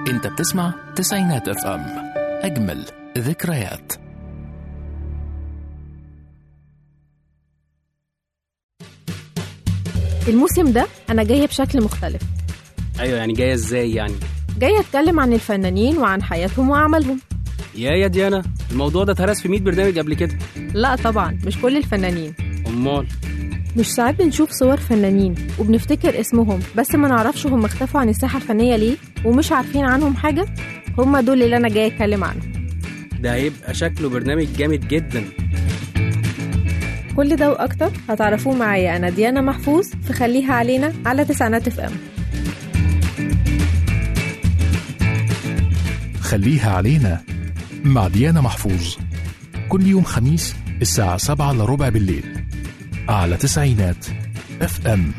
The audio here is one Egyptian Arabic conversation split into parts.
انت بتسمع تسعينات اف ام اجمل ذكريات الموسم ده أنا جاية بشكل مختلف ايوه يعني جايه ازاي يعني جاية أتكلم عن الفنانين وعن حياتهم وأعمالهم يا يا ديانا الموضوع ده اتهرس في 100 برنامج قبل كده لا طبعا مش كل الفنانين امال مش ساعات بنشوف صور فنانين وبنفتكر اسمهم بس ما نعرفش هم اختفوا عن الساحة الفنية ليه ومش عارفين عنهم حاجة هم دول اللي أنا جاية أتكلم عنهم ده هيبقى شكله برنامج جامد جدا كل ده وأكتر هتعرفوه معايا أنا ديانا محفوظ في خليها علينا على تسعينات اف ام خليها علينا مع ديانا محفوظ كل يوم خميس الساعة سبعة إلا ربع بالليل على تسعينات اف ام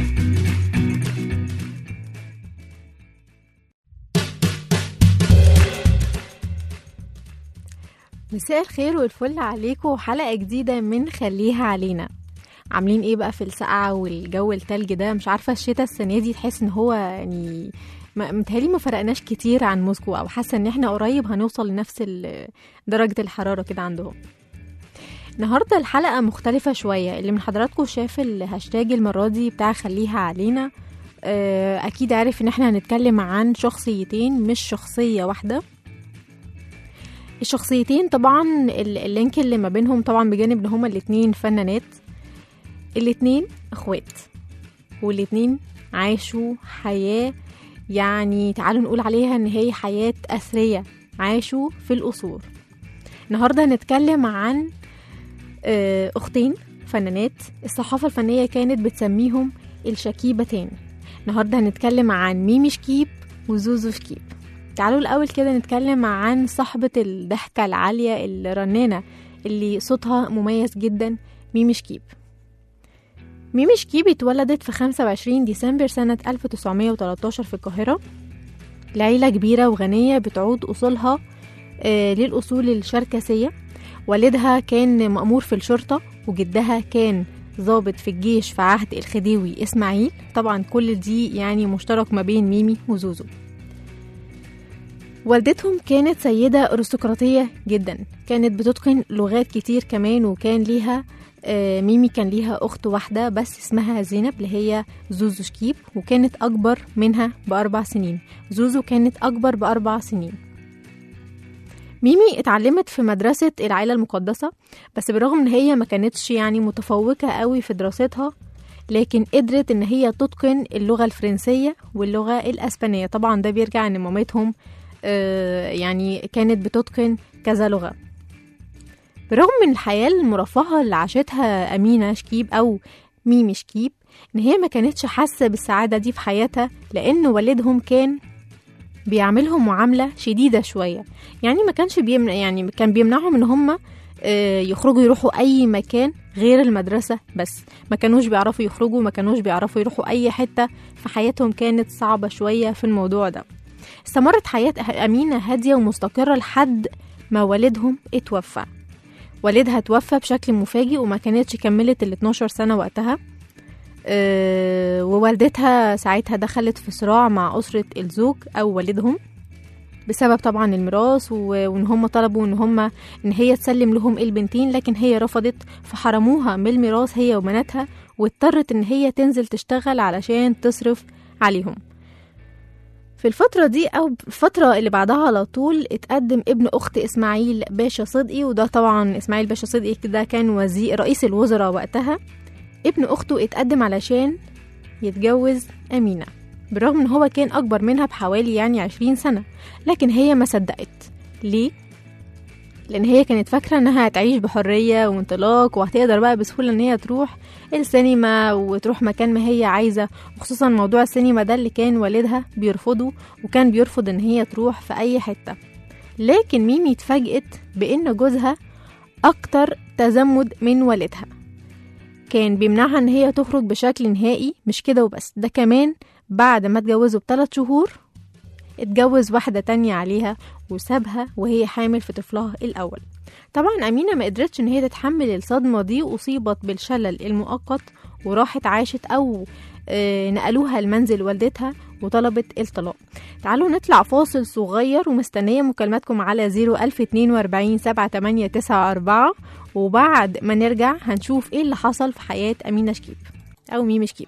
مساء الخير والفل عليكم حلقة جديدة من خليها علينا عاملين ايه بقى في السقعة والجو التلج ده مش عارفة الشتاء السنة دي تحس ان هو يعني ما- متهيألي ما فرقناش كتير عن موسكو او حاسة ان احنا قريب هنوصل لنفس ال- درجة الحرارة كده عندهم النهاردة الحلقة مختلفة شوية اللي من حضراتكم شاف الهاشتاج المرة دي بتاع خليها علينا آه، أكيد عارف إن احنا هنتكلم عن شخصيتين مش شخصية واحدة الشخصيتين طبعا ال- اللينك اللي ما بينهم طبعا بجانب ان هما الاتنين فنانات الاتنين اخوات والاتنين عاشوا حياة يعني تعالوا نقول عليها ان هي حياة أثرية عاشوا في القصور النهاردة هنتكلم عن آه، أختين فنانات الصحافة الفنية كانت بتسميهم الشكيبتين النهاردة هنتكلم عن ميمي شكيب وزوزو شكيب تعالوا الأول كده نتكلم عن صاحبة الضحكة العالية الرنانة اللي صوتها مميز جدا ميمي شكيب ميمي شكيب اتولدت في 25 ديسمبر سنة 1913 في القاهرة لعيلة كبيرة وغنية بتعود أصولها آه، للأصول الشركسية والدها كان مأمور في الشرطة وجدها كان ضابط في الجيش في عهد الخديوي إسماعيل طبعا كل دي يعني مشترك ما بين ميمي وزوزو والدتهم كانت سيدة أرستقراطية جدا كانت بتتقن لغات كتير كمان وكان ليها آه، ميمي كان ليها أخت واحدة بس اسمها زينب اللي هي زوزو شكيب وكانت أكبر منها بأربع سنين زوزو كانت أكبر بأربع سنين ميمي اتعلمت في مدرسة العائلة المقدسة بس بالرغم ان هي ما كانتش يعني متفوقة قوي في دراستها لكن قدرت ان هي تتقن اللغة الفرنسية واللغة الاسبانية طبعا ده بيرجع ان مامتهم آه، يعني كانت بتتقن كذا لغة برغم من الحياة المرفهة اللي عاشتها أمينة شكيب أو ميمي شكيب إن هي ما كانتش حاسة بالسعادة دي في حياتها لأن والدهم كان بيعملهم معاملة شديدة شوية يعني ما كانش بيمنع يعني كان بيمنعهم ان هم آه، يخرجوا يروحوا اي مكان غير المدرسة بس ما كانوش بيعرفوا يخرجوا ما كانوش بيعرفوا يروحوا اي حتة في حياتهم كانت صعبة شوية في الموضوع ده استمرت حياة أمينة هادية ومستقرة لحد ما والدهم اتوفى والدها توفى بشكل مفاجئ وما كانتش كملت ال 12 سنة وقتها أه ووالدتها ساعتها دخلت في صراع مع أسرة الزوج أو والدهم بسبب طبعا الميراث و- وان هم طلبوا ان هم ان هي تسلم لهم البنتين لكن هي رفضت فحرموها من الميراث هي وبناتها واضطرت ان هي تنزل تشتغل علشان تصرف عليهم في الفترة دي أو الفترة اللي بعدها على طول اتقدم ابن أخت إسماعيل باشا صدقي وده طبعا إسماعيل باشا صدقي ده كان وزير رئيس الوزراء وقتها ابن أخته اتقدم علشان يتجوز أمينة بالرغم إن هو كان أكبر منها بحوالي يعني عشرين سنة لكن هي ما صدقت ليه؟ لأن هي كانت فاكرة إنها هتعيش بحرية وانطلاق وهتقدر بقى بسهولة إن هي تروح السينما وتروح مكان ما هي عايزة وخصوصا موضوع السينما ده اللي كان والدها بيرفضه وكان بيرفض إن هي تروح في أي حتة لكن ميمي اتفاجئت بإن جوزها أكتر تزمد من والدها كان بيمنعها إن هي تخرج بشكل نهائي مش كده وبس ده كمان بعد ما اتجوزوا بثلاث شهور اتجوز واحدة تانية عليها وسابها وهي حامل في طفلها الأول طبعا أمينة ما قدرتش إن هي تتحمل الصدمة دي وأصيبت بالشلل المؤقت وراحت عاشت أو آه، نقلوها لمنزل والدتها وطلبت الطلاق تعالوا نطلع فاصل صغير ومستنية مكالماتكم على 01042 7894 وبعد ما نرجع هنشوف ايه اللي حصل في حياة أمينة شكيب أو ميمي شكيب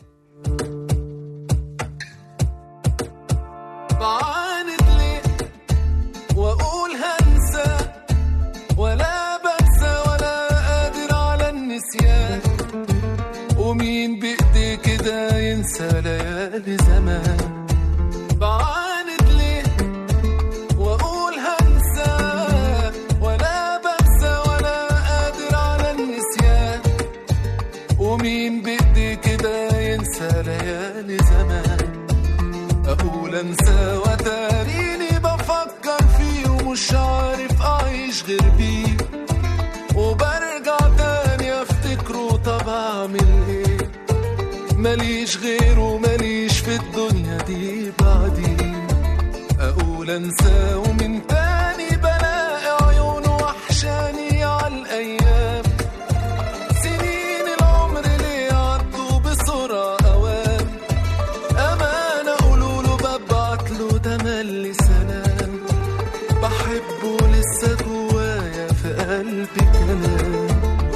بعاند ليه واقول هنسى ولا بنسى ولا قادر على النسيان ومين بايدي كده ينسى ليالي زمان بعاند ليه واقول هنسى ولا بنسى ولا قادر على النسيان ومين بايدي كده ينسى ليالي زمان اقول انسى وتاريني بفكر فيه ومش عارف اعيش غير بيه وبرجع تاني افتكره طب اعمل ايه ماليش غيره ماليش في الدنيا دي بعديه اقول انسى ومن تاني بلاقي عيونه وحشاني على الايام سنين العمر ليه عدوا بسرعة أوام أمانة قولوله ببعتله تملي سلام بحبه لسه جوايا في قلبي كلام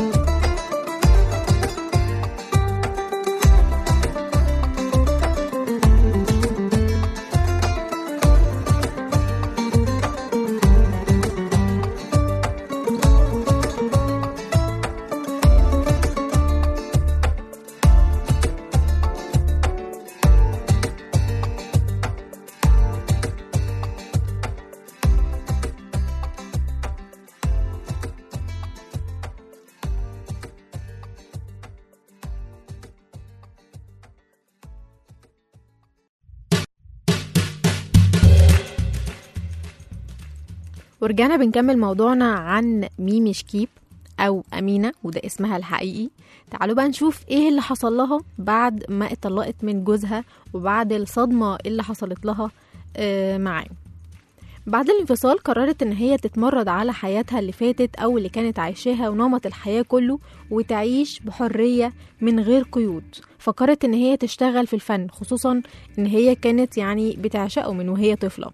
ورجعنا بنكمل موضوعنا عن ميمي شكيب أو أمينة وده اسمها الحقيقي تعالوا بقى نشوف ايه اللي حصل لها بعد ما اتطلقت من جوزها وبعد الصدمة اللي حصلت لها آه، معاه بعد الانفصال قررت ان هي تتمرد على حياتها اللي فاتت او اللي كانت عايشاها ونمط الحياة كله وتعيش بحرية من غير قيود فكرت ان هي تشتغل في الفن خصوصا ان هي كانت يعني بتعشقه من وهي طفلة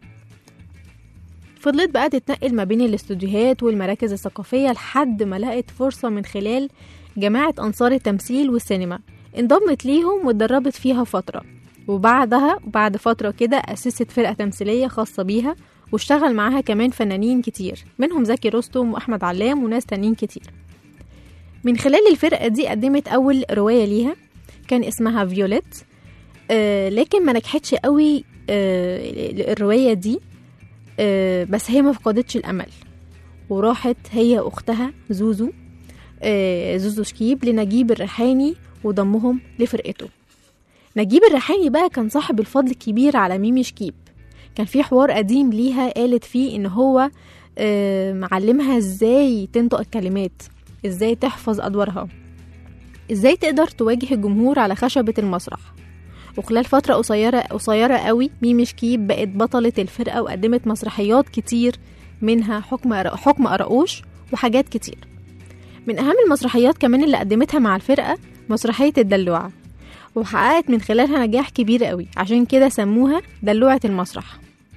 فضلت بقى تتنقل ما بين الاستوديوهات والمراكز الثقافية لحد ما لقت فرصة من خلال جماعة أنصار التمثيل والسينما انضمت ليهم واتدربت فيها فترة وبعدها بعد فترة كده أسست فرقة تمثيلية خاصة بيها واشتغل معاها كمان فنانين كتير منهم زكي رستم وأحمد علام وناس تانيين كتير من خلال الفرقة دي قدمت أول رواية ليها كان اسمها فيوليت آه لكن ما نجحتش قوي آه الرواية دي آه بس هي ما فقدتش الأمل وراحت هي أختها زوزو آه زوزو شكيب لنجيب الريحاني وضمهم لفرقته نجيب الريحاني بقى كان صاحب الفضل الكبير على ميمي شكيب كان في حوار قديم ليها قالت فيه ان هو آه معلمها ازاي تنطق الكلمات ازاي تحفظ ادوارها ازاي تقدر تواجه الجمهور على خشبة المسرح وخلال فترة قصيرة قصيرة قوي ميمي شكيب بقت بطلة الفرقة وقدمت مسرحيات كتير منها حكم حكم قراقوش وحاجات كتير من أهم المسرحيات كمان اللي قدمتها مع الفرقة مسرحية الدلوعة وحققت من خلالها نجاح كبير قوي عشان كده سموها دلوعة المسرح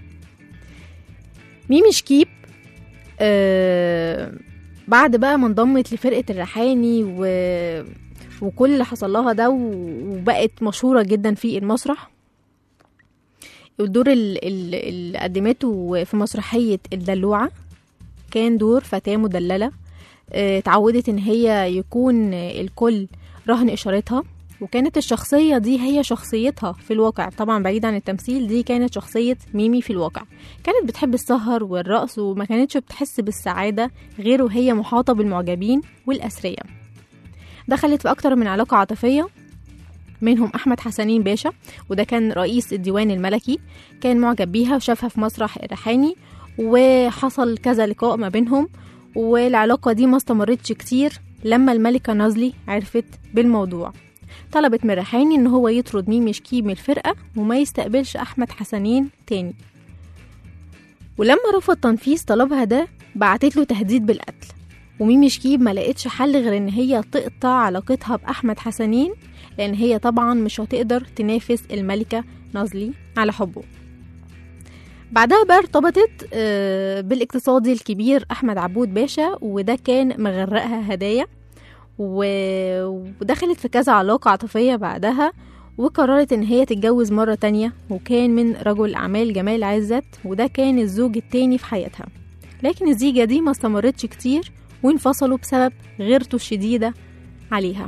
ميمي شكيب آه بعد بقى ما انضمت لفرقة الريحاني و... وكل اللي حصل لها ده وبقت مشهورة جدا في المسرح الدور ال- ال- اللي قدمته في مسرحية الدلوعة كان دور فتاة مدللة آه، اتعودت ان هي يكون الكل رهن اشارتها وكانت الشخصية دي هي شخصيتها في الواقع طبعا بعيد عن التمثيل دي كانت شخصية ميمي في الواقع كانت بتحب السهر والرقص وما كانتش بتحس بالسعادة غير وهي محاطة بالمعجبين والأسرية دخلت في أكتر من علاقة عاطفية منهم أحمد حسنين باشا وده كان رئيس الديوان الملكي كان معجب بيها وشافها في مسرح الريحاني وحصل كذا لقاء ما بينهم والعلاقة دي ما استمرتش كتير لما الملكة نازلي عرفت بالموضوع طلبت من ريحاني ان هو يطرد ميمي شكيب من الفرقة وما يستقبلش احمد حسنين تاني ولما رفض تنفيذ طلبها ده بعتت له تهديد بالقتل وميمي شكيب ما لقتش حل غير ان هي تقطع علاقتها باحمد حسنين لأن هي طبعا مش هتقدر تنافس الملكة نازلي على حبه بعدها بقى ارتبطت آه، بالاقتصادي الكبير أحمد عبود باشا وده كان مغرقها هدايا و- ودخلت في كذا علاقة عاطفية بعدها وقررت إن هي تتجوز مرة تانية وكان من رجل أعمال جمال عزت وده كان الزوج التاني في حياتها لكن الزيجة دي ما استمرتش كتير وانفصلوا بسبب غيرته الشديدة عليها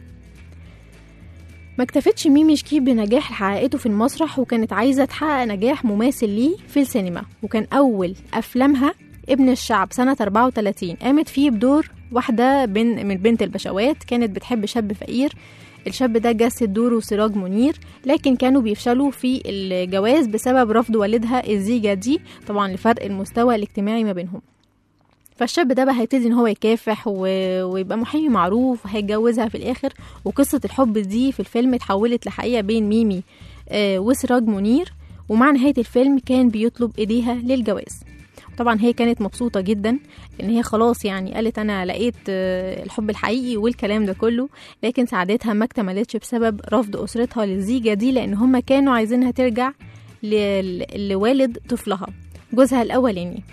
ما اكتفتش ميمي شكيب بنجاح اللي حققته في المسرح وكانت عايزة تحقق نجاح مماثل ليه في السينما وكان أول أفلامها ابن الشعب سنة 34 قامت فيه بدور واحدة بن من بنت البشوات كانت بتحب شاب فقير الشاب ده جسد دوره سراج منير لكن كانوا بيفشلوا في الجواز بسبب رفض والدها الزيجة دي طبعا لفرق المستوى الاجتماعي ما بينهم فالشاب ده بقى هيبتدي ان هو يكافح و... ويبقى محامي معروف وهيتجوزها في الاخر وقصة الحب دي في الفيلم اتحولت لحقيقة بين ميمي آه وسراج منير ومع نهاية الفيلم كان بيطلب ايديها للجواز طبعا هي كانت مبسوطة جدا ان هي خلاص يعني قالت انا لقيت آه، الحب الحقيقي والكلام ده كله لكن سعادتها ما اكتملتش بسبب رفض اسرتها للزيجة دي لان هم كانوا عايزينها ترجع ل- لوالد طفلها جوزها الاولاني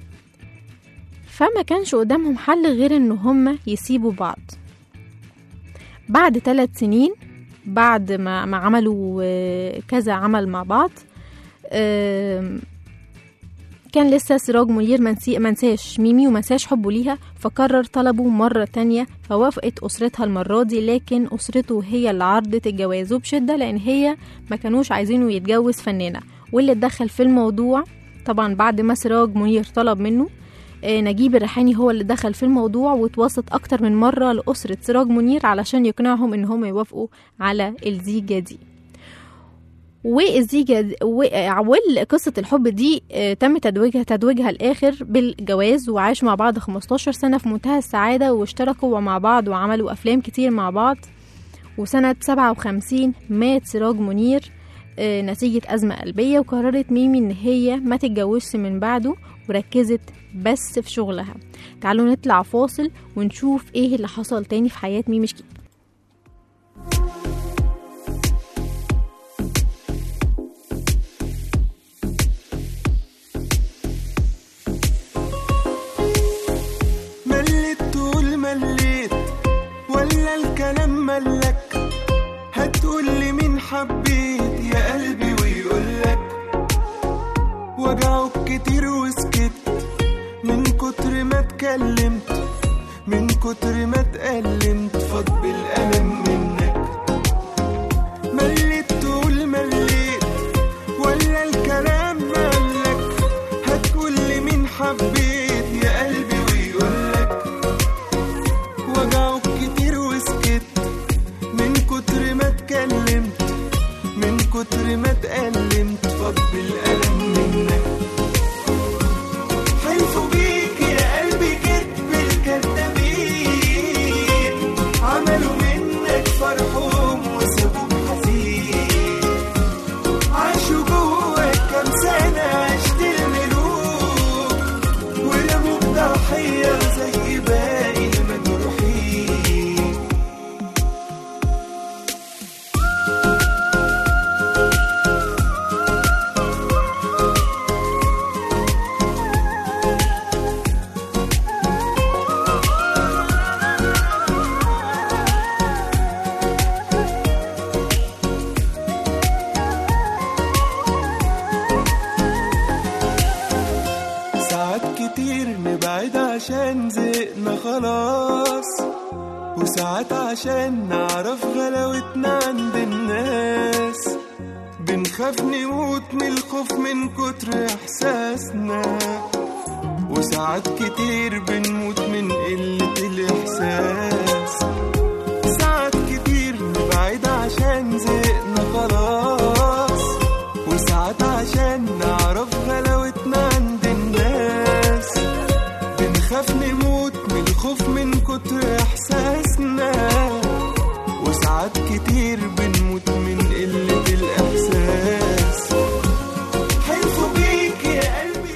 فما كانش قدامهم حل غير ان هم يسيبوا بعض بعد ثلاث سنين بعد ما, ما عملوا آه، كذا عمل مع بعض آم، كان لسه سراج منير منسي منساش ميمي ومنساش حبه ليها فقرر طلبه مرة تانية فوافقت أسرتها المرة دي لكن أسرته هي اللي عرضت الجواز وبشدة لأن هي ما كانوش عايزينه يتجوز فنانة واللي اتدخل في الموضوع طبعا بعد ما سراج منير طلب منه آه، نجيب الريحاني هو اللي دخل في الموضوع واتوسط أكتر من مرة لأسرة سراج منير علشان يقنعهم إن هم يوافقوا على الزيجة دي والزيجة دي- و- آه، والقصة الحب دي آه، تم تدويجها تدويجها الآخر بالجواز وعاشوا مع بعض 15 سنة في منتهى السعادة واشتركوا مع بعض وعملوا أفلام كتير مع بعض وسنة 57 مات سراج منير آه، نتيجة أزمة قلبية وقررت ميمي إن هي ما تتجوزش من بعده وركزت بس في شغلها تعالوا نطلع فاصل ونشوف ايه اللي حصل تاني في حياة ميمي شكيب مليت تقول مليت ولا الكلام ملك هتقول لي مين حبيت يا قلبي ويقولك وجعك كتير وسكت من كتر ما اتكلمت من كتر ما اتألمت فاض بالألم منك مليت تقول مليت ولا الكلام مالك هتقول لي مين حبيت يا قلبي ويقولك وجعك كتير وسكت من كتر ما اتكلمت من كتر ما اتألمت فاض بالألم منك حلفوا بيك يا قلبي كدب الكدابين عملوا منك فرحهم وسابوك حزين عاشوا جواك كام سنة عشت الملوك ورموك ضحية زي باقي المجروحين ساعات كتير نبعد عشان زهقنا خلاص وساعات عشان نعرف غلاوتنا عند الناس بنخاف نموت من الخوف من كتر احساسنا وساعات كتير بنموت من قلة الإحساس ساعات كتير نبعد عشان زهقنا خلاص وساعات عشان نعرف غلاوتنا عند الناس بنخاف نموت من الخوف من كتر إحساسنا وساعات كتير بنموت من قلة الإحساس حلفوا بيك يا قلبي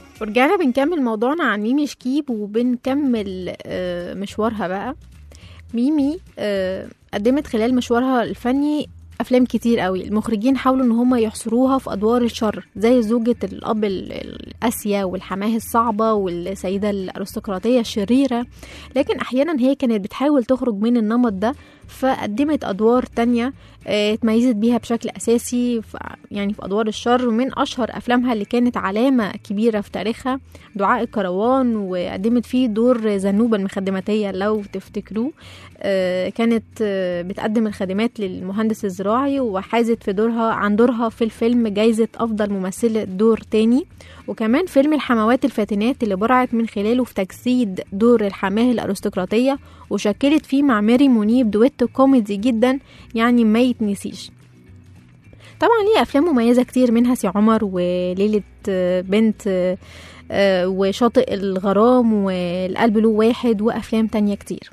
ورجعنا بنكمل موضوعنا عن ميمي شكيب وبنكمل آه، مشوارها بقى ميمي آه، قدمت خلال مشوارها الفني افلام كتير قوي المخرجين حاولوا ان هم يحصروها في ادوار الشر زي زوجة الاب ال- القاسية والحماه الصعبة والسيدة الارستقراطية الشريرة لكن احيانا هي كانت بتحاول تخرج من النمط ده فقدمت ادوار تانية آه، اتميزت بيها بشكل اساسي ف- يعني في ادوار الشر ومن اشهر افلامها اللي كانت علامة كبيرة في تاريخها دعاء الكروان وقدمت فيه دور زنوبة المخدماتية لو تفتكروه آه، كانت آه، بتقدم الخدمات للمهندس الزراعي وحازت في دورها عن دورها في الفيلم جايزة أفضل ممثلة دور تاني وكمان فيلم الحموات الفاتنات اللي برعت من خلاله في تجسيد دور الحماه الأرستقراطية وشكلت فيه مع ماري منيب دويتو كوميدي جدا يعني ما يتنسيش طبعا ليه أفلام مميزة كتير منها سي عمر وليلة آه، بنت آه، آه، وشاطئ الغرام والقلب له واحد وأفلام تانية كتير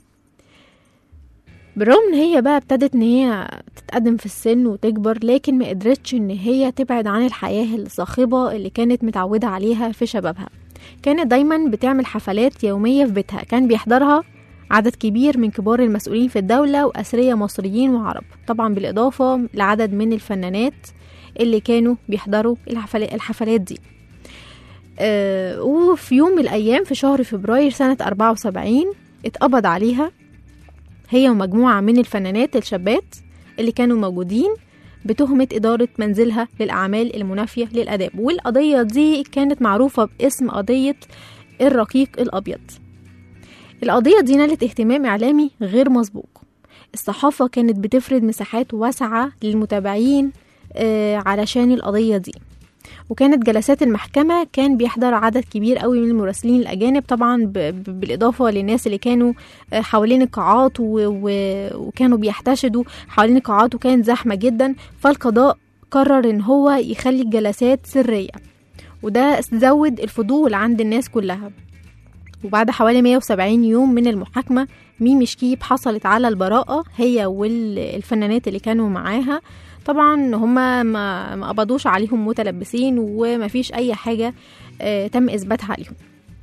بالرغم ان هي بقى ابتدت ان هي تتقدم في السن وتكبر لكن ما قدرتش ان هي تبعد عن الحياة الصاخبة اللي كانت متعودة عليها في شبابها كانت دايما بتعمل حفلات يومية في بيتها كان بيحضرها عدد كبير من كبار المسؤولين في الدولة وأثرياء مصريين وعرب طبعا بالإضافة لعدد من الفنانات اللي كانوا بيحضروا الحفلات, الحفلات دي آه وفي يوم من الأيام في شهر فبراير سنة 74 اتقبض عليها هي ومجموعة من الفنانات الشابات اللي كانوا موجودين بتهمة إدارة منزلها للأعمال المنافية للآداب والقضية دي كانت معروفة باسم قضية الرقيق الأبيض القضية دي نالت اهتمام إعلامي غير مسبوق الصحافة كانت بتفرد مساحات واسعة للمتابعين آه، علشان القضية دي وكانت جلسات المحكمة كان بيحضر عدد كبير قوي من المراسلين الأجانب طبعا ب- ب- بالإضافة للناس اللي كانوا آه، حوالين القاعات و... و... وكانوا بيحتشدوا حوالين القاعات وكانت زحمة جدا فالقضاء قرر إن هو يخلي الجلسات سرية وده زود الفضول عند الناس كلها وبعد حوالي 170 يوم من المحاكمة ميمي شكيب حصلت على البراءة هي والفنانات اللي كانوا معاها طبعا هما ما ما قبضوش عليهم متلبسين ومفيش أي حاجة آه تم إثباتها عليهم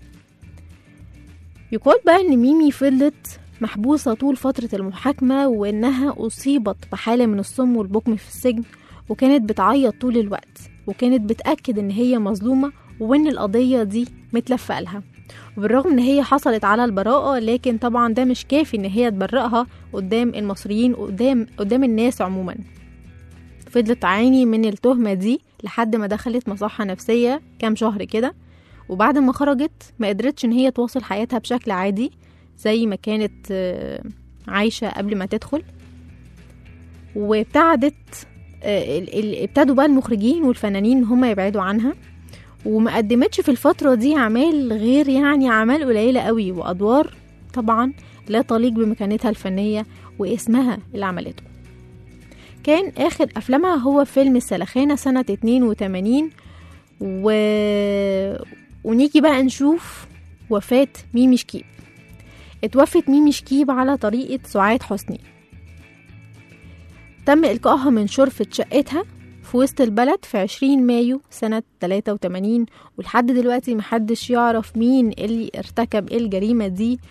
يقال بقى إن ميمي فضلت محبوسة طول فترة المحاكمة وإنها أصيبت بحالة من الصم والبكم في السجن وكانت بتعيط طول الوقت وكانت بتأكد إن هي مظلومة وإن القضية دي متلفة لها وبالرغم ان هي حصلت على البراءة لكن طبعا ده مش كافي ان هي تبرئها قدام المصريين قدام قدام الناس عموما فضلت تعاني من التهمة دي لحد ما دخلت مصحة نفسية كام شهر كده وبعد ما خرجت ما قدرتش ان هي تواصل حياتها بشكل عادي زي ما كانت آه، عايشة قبل ما تدخل وابتعدت آه، ال- ال- ابتدوا بقى المخرجين والفنانين ان هم يبعدوا عنها وما قدمتش في الفترة دي أعمال غير يعني أعمال قليلة قوي وأدوار طبعا لا تليق بمكانتها الفنية واسمها اللي عملته كان آخر أفلامها هو فيلم السلخانة سنة 82 و... ونيجي بقى نشوف وفاة ميمي شكيب اتوفت ميمي شكيب على طريقة سعاد حسني تم إلقائها من شرفة شقتها في وسط البلد في 20 مايو سنة 83 ولحد دلوقتي محدش يعرف مين اللي ارتكب الجريمة دي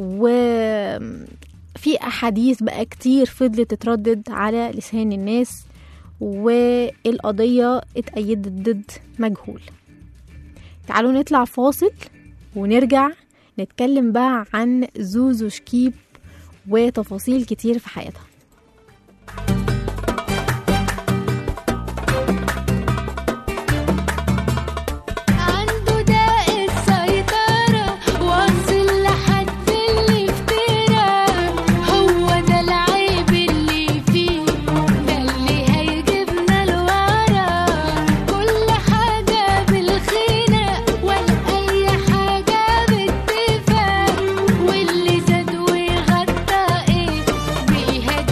وفي أحاديث بقى كتير فضلت تتردد على لسان الناس والقضية اتأيدت ضد مجهول تعالوا نطلع فاصل ونرجع نتكلم بقى عن زوزو شكيب وتفاصيل كتير في حياتها عنده داء السيطرة واصل لحد الافتراء هو ده العيب اللي فيه ده اللي هيجيبنا لورا كل حاجة بالخناق ولا أي حاجة باتفاق واللي زاد وغطى ايه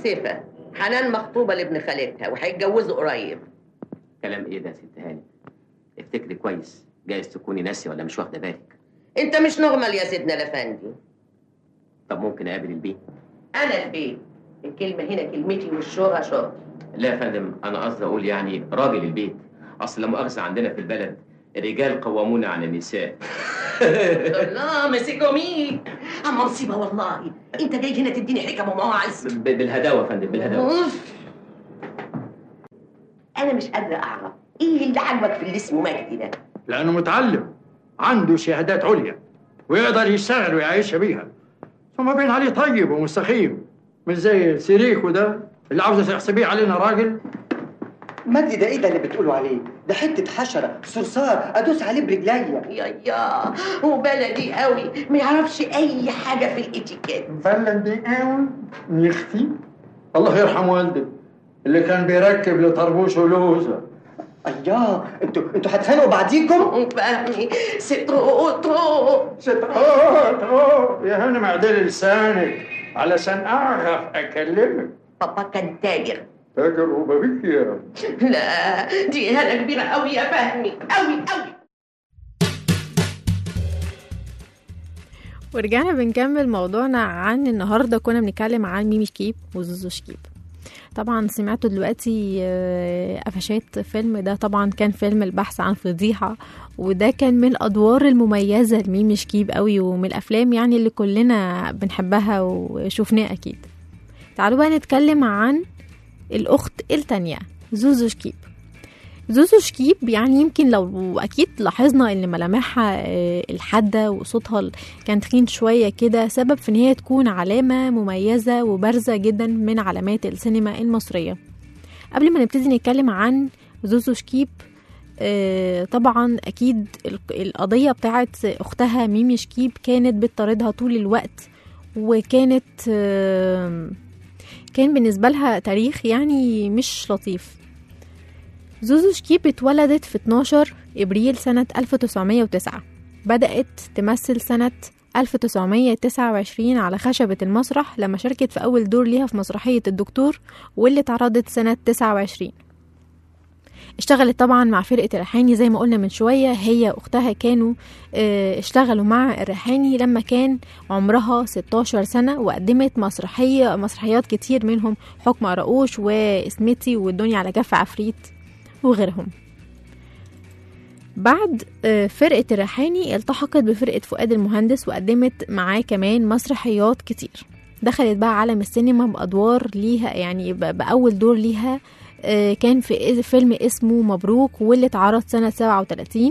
متأسفة حنان مخطوبة لابن خالتها وهيتجوزوا قريب كلام ايه ده يا ست هاني افتكري كويس جايز تكوني ناسيه ولا مش واخده بالك انت مش نغمل يا سيدنا الافندي طب ممكن اقابل البيت انا البيت الكلمة هنا كلمتي والشهرة شهرة لا يا فندم انا قصدي اقول يعني راجل البيت اصل لا مؤاخذه عندنا في البلد الرجال قوامون على النساء لا مسكوا مين اما مصيبة والله انت جاي هنا تديني حكم ومواعظ ب- بالهداوه يا فندم بالهداوه أوف. انا مش قادرة اعرف ايه اللي عاجبك في اللي اسمه مجدي ده لأنه متعلم عنده شهادات عليا ويقدر يشتغل ويعيشها بيها ثم بين عليه طيب ومستقيم مش زي سيريكو ده اللي عاوزة تحسبيه علينا راجل مجدي ده ايه ده اللي بتقولوا عليه؟ ده حتة حشرة صرصار ادوس عليه برجليا يا يا هو بلدي قوي ما يعرفش اي حاجة في الاتيكيت بلدي قوي يختي الله يرحم والدك اللي كان بيركب لطربوش ولوزة اياه انتوا انتوا هتخانقوا بعديكم؟ فهمي سترو ترو ست اوه اوه يا هانم اعدلي لسانك علشان اعرف اكلمك بابا كان تاجر تاجر وبابيكيا لا دي هالة كبيرة قوي يا فهمي قوي قوي ورجعنا بنكمل موضوعنا عن النهارده كنا بنتكلم عن ميمي شكيب وزوزو شكيب طبعا سمعتوا دلوقتي آه، قفشات فيلم ده طبعا كان فيلم البحث عن فضيحة وده كان من الأدوار المميزة لميمي شكيب قوي ومن الأفلام يعني اللي كلنا بنحبها وشوفناه أكيد تعالوا بقى نتكلم عن الأخت التانية زوزو شكيب زوزو شكيب يعني يمكن لو اكيد لاحظنا ان ملامحها آه، الحاده وصوتها ال- كان تخين شويه كده سبب في ان هي تكون علامه مميزه وبارزه جدا من علامات السينما المصريه قبل ما نبتدي نتكلم عن زوزو شكيب آه، طبعا اكيد ال- القضيه بتاعت اختها ميمي شكيب كانت بتطاردها طول الوقت وكانت آه، كان بالنسبه لها تاريخ يعني مش لطيف زوزو شكيب اتولدت في 12 إبريل سنة 1909 بدأت تمثل سنة 1929 على خشبة المسرح لما شاركت في أول دور ليها في مسرحية الدكتور واللي اتعرضت سنة 29 اشتغلت طبعا مع فرقة الريحاني زي ما قلنا من شوية هي أختها كانوا اه، اشتغلوا مع الريحاني لما كان عمرها 16 سنة وقدمت مسرحية مسرحيات كتير منهم حكم قراقوش واسمتي والدنيا على كف عفريت وغيرهم بعد آه، فرقة الريحاني التحقت بفرقة فؤاد المهندس وقدمت معاه كمان مسرحيات كتير دخلت بقى عالم السينما بأدوار ليها يعني ب- بأول دور ليها آه، كان في إز- فيلم اسمه مبروك واللي اتعرض سنة 37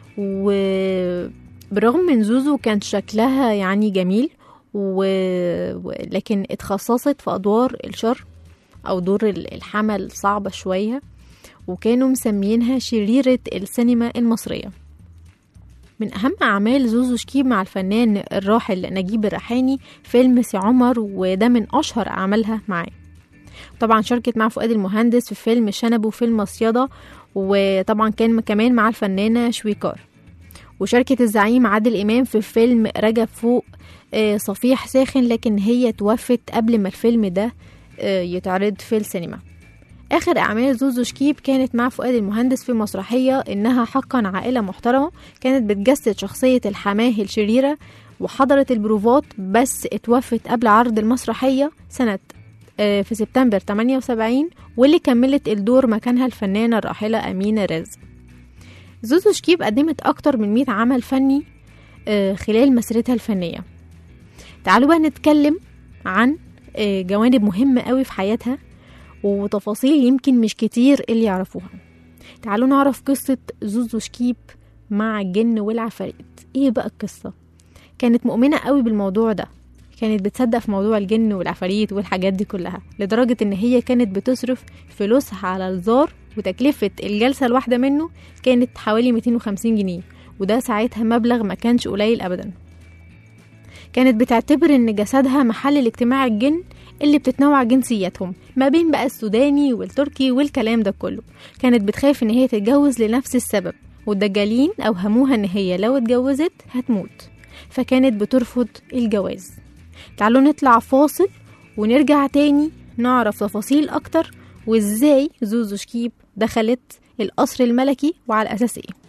وبرغم من زوزو كان شكلها يعني جميل و... و- لكن اتخصصت في أدوار الشر أو دور ال- الحمل صعبة شوية وكانوا مسمينها شريرة السينما المصرية من أهم أعمال زوزو شكيب مع الفنان الراحل نجيب الريحاني فيلم سي عمر وده من أشهر أعمالها معاه طبعا شاركت مع فؤاد المهندس في فيلم شنب وفيلم مصيدة وطبعا كان كمان مع الفنانة شويكار وشاركت الزعيم عادل إمام في فيلم رجب فوق آه، صفيح ساخن لكن هي توفت قبل ما الفيلم ده آه، يتعرض في السينما آخر أعمال زوزو شكيب كانت مع فؤاد المهندس في مسرحية إنها حقا عائلة محترمة كانت بتجسد شخصية الحماه الشريرة وحضرت البروفات بس اتوفت قبل عرض المسرحية سنة آه، في سبتمبر 78 واللي كملت الدور مكانها الفنانة الراحلة أمينة رزق زوزو شكيب قدمت أكتر من 100 عمل فني آه، خلال مسيرتها الفنية تعالوا بقى نتكلم عن آه، جوانب مهمة قوي في حياتها وتفاصيل يمكن مش كتير اللي يعرفوها تعالوا نعرف قصة زوزو شكيب مع الجن والعفاريت ايه بقى القصة كانت مؤمنة قوي بالموضوع ده كانت بتصدق في موضوع الجن والعفاريت والحاجات دي كلها لدرجة ان هي كانت بتصرف فلوسها على الزار وتكلفة الجلسة الواحدة منه كانت حوالي 250 جنيه وده ساعتها مبلغ ما كانش قليل ابدا كانت بتعتبر ان جسدها محل لاجتماع الجن اللي بتتنوع جنسياتهم ما بين بقى السوداني والتركي والكلام ده كله كانت بتخاف ان هي تتجوز لنفس السبب والدجالين اوهموها ان هي لو اتجوزت هتموت فكانت بترفض الجواز تعالوا نطلع فاصل ونرجع تاني نعرف تفاصيل أكتر وإزاي زوزو شكيب دخلت القصر الملكي وعلى أساس إيه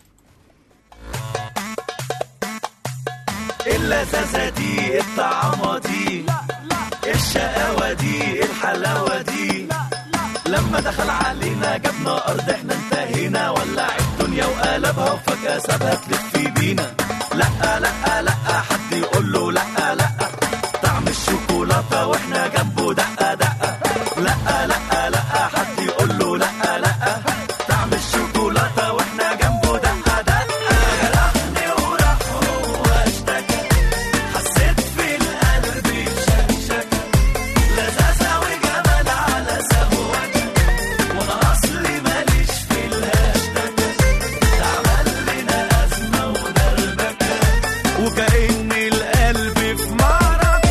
اللذاذة دي الطعامة دي الشقاوة دي الحلاوة دي لما دخل علينا جابنا أرض احنا انتهينا ولع الدنيا وقلبها وفجأة سابها تلف بينا لا لا لا حد يقول له لا لا طعم الشوكولاتة واحنا جنبه دقة دقة لا لا لا حد يقول له لا لا طعم الشوكولاتة واحنا جنبه دقة دقة جرحني وراح هو اشتكى حسيت في القلب بشكشك لذاذة وجمال على سهوك وانا اصلي ماليش في الهاشتاج ده عمل لنا ازمة ودربكة وكأن القلب في معركة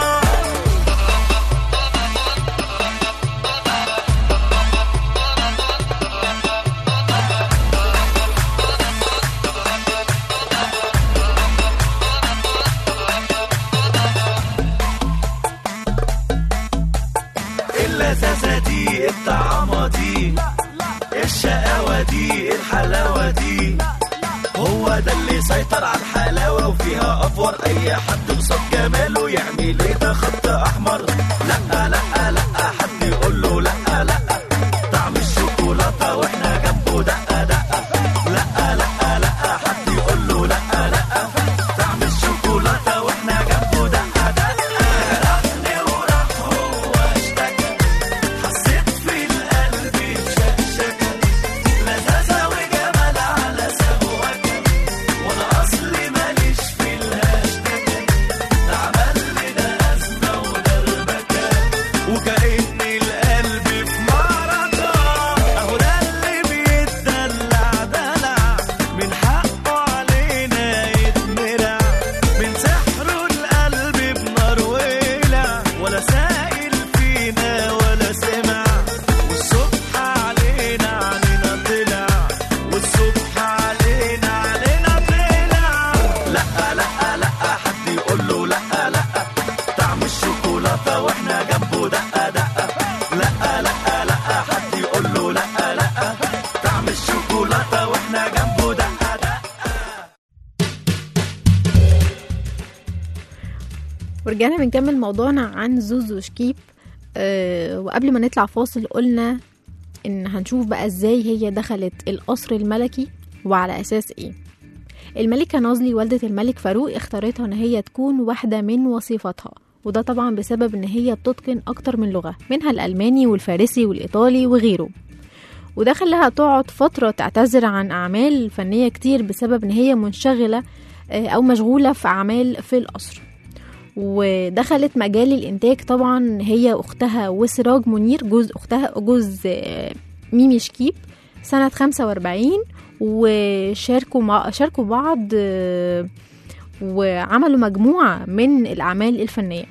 اللذاذة دي الطعامة دي الشقاوة دي الحلاوة دي هو ده اللي سيطر على الحلاوة وفيها أفور أي حد قصاد جماله يعمل إيه ده خط أحمر لا لا لا حد يقول له لا لا طعم الشوكولاتة وإحنا جنبه دقة دقة لا لا لا حد يقول له لا لا طعم الشوكولاتة وإحنا جنبه دقة دقة جرحني وراح هو اشتكى حسيت في القلب شكشكة لذاذة وجمال على سهوك وانا اصلي ماليش في الهاشتاج ده عمل لنا ازمة ودربكة وكأن القلب في معركة اهو ده اللي بيتدلع دلع من حقه علينا يتمرع من سحره القلب بنار ولع ولا سائل فينا ولا سمع والصبح علينا علينا طلع والصبح علينا علينا طلع لا لا لا حد يقول له لا لا طعم الشوكولاتة واحنا جنبه دقة دقة لا لا لا حد يقول له لا لا طعم الشوكولاتة واحنا جنبه دقة دقة ورجعنا بنكمل موضوعنا عن زوزو شكيب أه وقبل ما نطلع فاصل قلنا ان هنشوف بقى ازاي هي دخلت القصر الملكي وعلى اساس ايه الملكة نازلي والدة الملك فاروق اختارتها ان هي تكون واحدة من وصيفتها وده طبعا بسبب ان هي بتتقن اكتر من لغة منها الالماني والفارسي والايطالي وغيره وده خلاها تقعد فترة تعتذر عن أعمال فنية كتير بسبب إن هي منشغلة آه، أو مشغولة في أعمال في القصر ودخلت مجال الإنتاج طبعا هي أختها وسراج منير جوز أختها جوز آه، ميمي شكيب سنة 45 وشاركوا مع شاركوا بعض آه، وعملوا مجموعة من الأعمال الفنية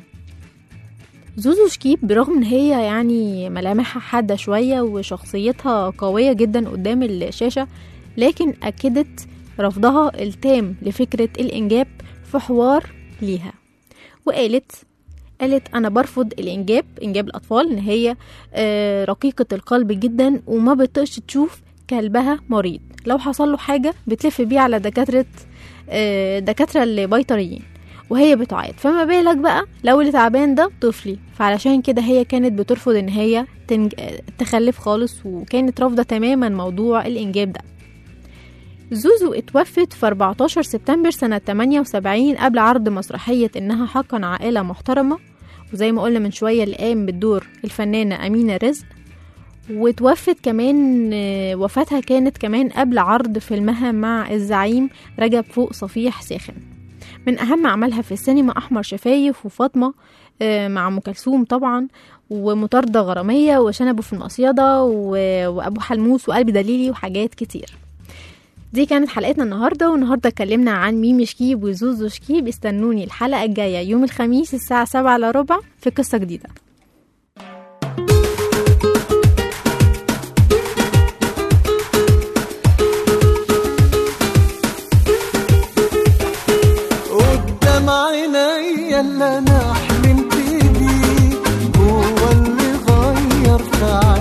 زوزو شكيب برغم ان هي يعني ملامحها حادة شوية وشخصيتها قوية جدا قدام الشاشة لكن أكدت رفضها التام لفكرة الإنجاب في حوار ليها وقالت قالت أنا برفض الإنجاب إنجاب الأطفال إن هي آه، رقيقة القلب جدا وما بتقش تشوف كلبها مريض لو حصل له حاجة بتلف بيه على دكاترة آه، دكاترة البيطريين وهي بتعيط فما بالك بقى لو اللي تعبان ده طفلي فعلشان كده هي كانت بترفض ان هي تنج... تخلف خالص وكانت رافضة تماما موضوع الانجاب ده زوزو اتوفت في 14 سبتمبر سنة 78 قبل عرض مسرحية إنها حقا عائلة محترمة وزي ما قلنا من شوية اللي قام بالدور الفنانة أمينة رزق وتوفت كمان آه، وفاتها كانت كمان قبل عرض فيلمها مع الزعيم رجب فوق صفيح ساخن من أهم أعمالها في السينما أحمر شفايف وفاطمة آه، مع أم كلثوم طبعا ومطاردة غرامية وشنبه في المصيدة و- وأبو حلموس وقلب دليلي وحاجات كتير دي كانت حلقتنا النهاردة والنهاردة اتكلمنا عن ميمي شكيب وزوزو شكيب استنوني الحلقة الجاية يوم الخميس الساعة سبعة إلا ربع في قصة جديدة قدام عيني اللي انا حلمت بيه هو اللي غير تعال